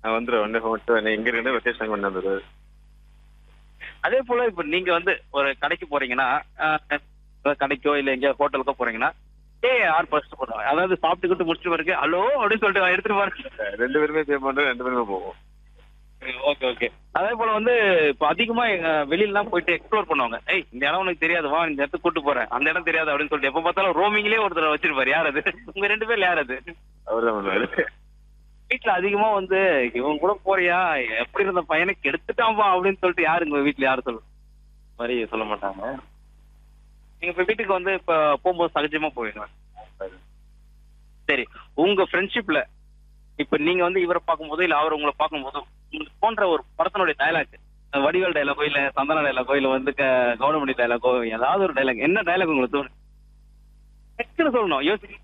நான் வந்துடுவேன் வந்து மட்டும் எங்க இருந்து லொகேஷன் கொண்டு வந்துடுவாரு அதே போல இப்ப நீங்க வந்து ஒரு கடைக்கு போறீங்கன்னா அஹ், கடைக்கோ இல்ல எங்கேயோ ஹோட்டலுக்கோ போறீங்கன்னா ஏ யார் ஃபர்ஸ்ட் போடுவாங்க அதாவது சாப்பிட்டுக்கிட்டு முடிச்சுட்டு பிறகு ஹலோ அப்படின்னு சொல்லிட்டு எடுத்துட்டு பாருங்க ரெண்டு பேருமே பே பண்றோம் ரெண்டு பேருமே போவோம் ஓகே ஓகே அதே போல வந்து இப்ப அதிகமா எங்க வெளியிலலாம் போயிட்டு எக்ஸ்ப்ளோர் பண்ணுவாங்க ஏய் இந்த இடம் உனக்கு தெரியாது வா இந்த இடத்துக்கு கூட்டு போறேன் அந்த இடம் தெரியாது அப்படின்னு சொல்லிட்டு எப்ப பார்த்தாலும் ரோமிங்லயே ஒருத்தர் வச்சிருப்பாரு யார் அது உங்க ரெண்டு பேர்ல யார் அது அவர் தான் பண்ணுவாரு வீட்ல அதிகமா வந்து இவன் கூட போறியா எப்படி இருந்த பையனை கெடுத்துட்டான்பா அப்படின்னு சொல்லிட்டு யாரு உங்க வீட்ல யாரு சொல்லுங்க மாதிரி சொல்ல மாட்டாங்க நீங்க இப்ப வீட்டுக்கு வந்து இப்ப போகும்போது சகஜமா போவீங்க சரி உங்க ஃப்ரெண்ட்ஷிப்ல இப்ப நீங்க வந்து இவரை பார்க்கும்போது இல்ல அவர் உங்களை பார்க்கும்போது உங்களுக்கு போன்ற ஒரு படத்தினுடைய டைலாக் வடிவேல் டைலாகோ இல்ல சந்தன டைலாகோ இல்ல வந்து க- கவுண்டமணி டைலாகோ ஏதாவது ஒரு டைலாக் என்ன டைலாக் உங்களுக்கு தோணும் டக்குன்னு சொல்லணும் யோசிக்க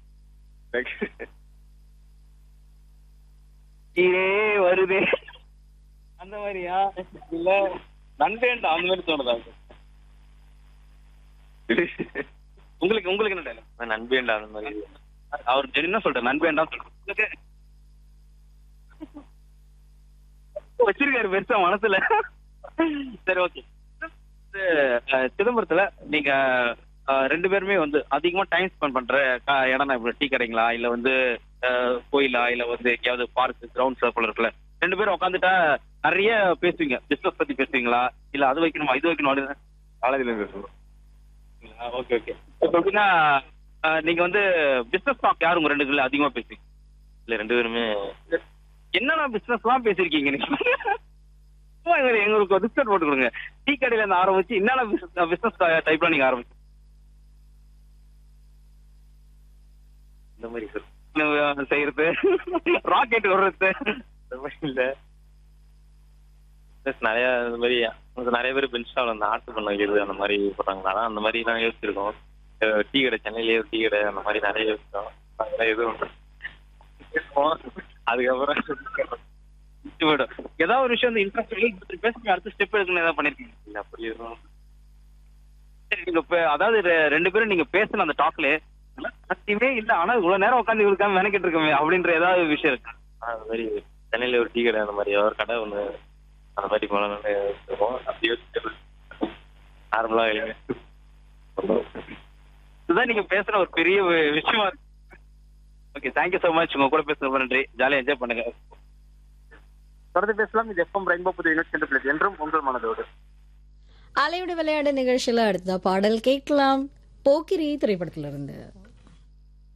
இதே வருதே அந்த மாதிரியா இல்ல நண்பேண்டா அந்த மாதிரி தோணுதா உங்களுக்கு உங்களுக்கு என்ன டைலாக் நண்பேண்டா அந்த மாதிரி அவர் என்ன சொல்றாரு நண்பேண்டா சொல்றாரு வச்சிருக்காரு பெருசா மனசுல சரி ஓகே சிதம்பரத்துல நீங்க அஹ், ரெண்டு பேருமே வந்து அதிகமா டைம் ஸ்பெண்ட் பண்ற க- இடம்னா இப்ப டீ கடைங்களா இல்ல வந்து அஹ், கோயிலா இல்ல வந்து எங்கேயாவது பார்க் கிரவுண்ட் சர்க்கிள் இருக்குல்ல ரெண்டு பேரும் உட்காந்துட்டா நிறைய பேசுவீங்க பிசினஸ் பத்தி பேசுவீங்களா இல்ல அது வைக்கணுமா இது வைக்கணும் அப்படின்னு காலேஜ்ல இருந்து பேசுவோம் ஓகே ஓகே இப்போ எப்படின்னா அஹ், நீங்க வந்து பிசினஸ் டாக் யார் உங்க ரெண்டு பேர்ல அதிகமா பேசுவீங்க இல்ல ரெண்டு பேருமே என்னென்ன பிசினஸ்லாம் பேசிருக்கீங்க நீங்க சும்மா எங்க- எங்களுக்கு ஒரு லிஸ்ட் போட்டு கொடுங்க டீ கடையில இருந்து ஆரம்பிச்சு என்னென்ன பிசினஸ் டைப்ல நீங்க ஆரம்பிச்சு இந்த மாதிரி சார் இன்னும் செய்யறது ராக்கெட் வர்றது இந்த மாதிரி இல்ல Plus நிறைய இந்த மாதிரி உங்களுக்கு நிறைய பேர் பெஞ்ச் ஸ்டால் அந்த ஆட்டு பண்ண வைக்கிறது அந்த மாதிரி போடுறாங்களா அதான் அந்த மாதிரி தான் யோசிச்சிருக்கோம் அஹ் டீ கடை சென்னையிலேயே ஒரு டீ கடை அந்த மாதிரி நிறைய யோசிச்சோம் அதெல்லாம் எதுவும் பேசுவோம். அதுக்கப்புறம் போயிடும் ஏதாவது ஒரு விஷயம் வந்து இன்ட்ரெஸ்ட் பேசுங்க அடுத்த ஸ்டெப் எடுக்கணும் ஏதாவது பண்ணிருக்கீங்க இல்ல அப்படி எதுவும் சரி நீங்க இப்ப அதாவது ரெ- ரெண்டு பேரும் நீங்க பேசின அந்த டாக்ல சத்தியமே இல்ல ஆனா இவ்வளவு நேரம் உட்காந்து இவருக்காம மெனக்கிட்டு இருக்கோமே அப்படின்ற ஏதாவது விஷயம் இருக்கு ஆ, அந்த மாதிரி சென்னையில ஒரு டீ கடை அந்த மாதிரி ஏதாவது ஒரு கடை ஒன்று அந்த மாதிரி போகலாம்னு யோசிச்சிருக்கோம் அப்படி யோசிச்சு நார்மலா இல்லைங்க இதுதான் நீங்க பேசுற ஒரு பெரிய வி- விஷயமா இருக்கு ஓகே தேங்க்யூ so மச் உங்க கூட பேசுறது ரொம்ப நன்றி ஜாலியா என்ஜாய் பண்ணுங்க தொடர்ந்து பேசலாம் இது எஃப்எம் ரெயின்போ புது யூனிட் சென்று பிளேஸ் என்றும் உங்கள் மனதோடு அலையோட விளையாடு நிகழ்ச்சியில அடுத்த பாடல் கேட்கலாம் போக்கிரி திரைப்படத்திலிருந்து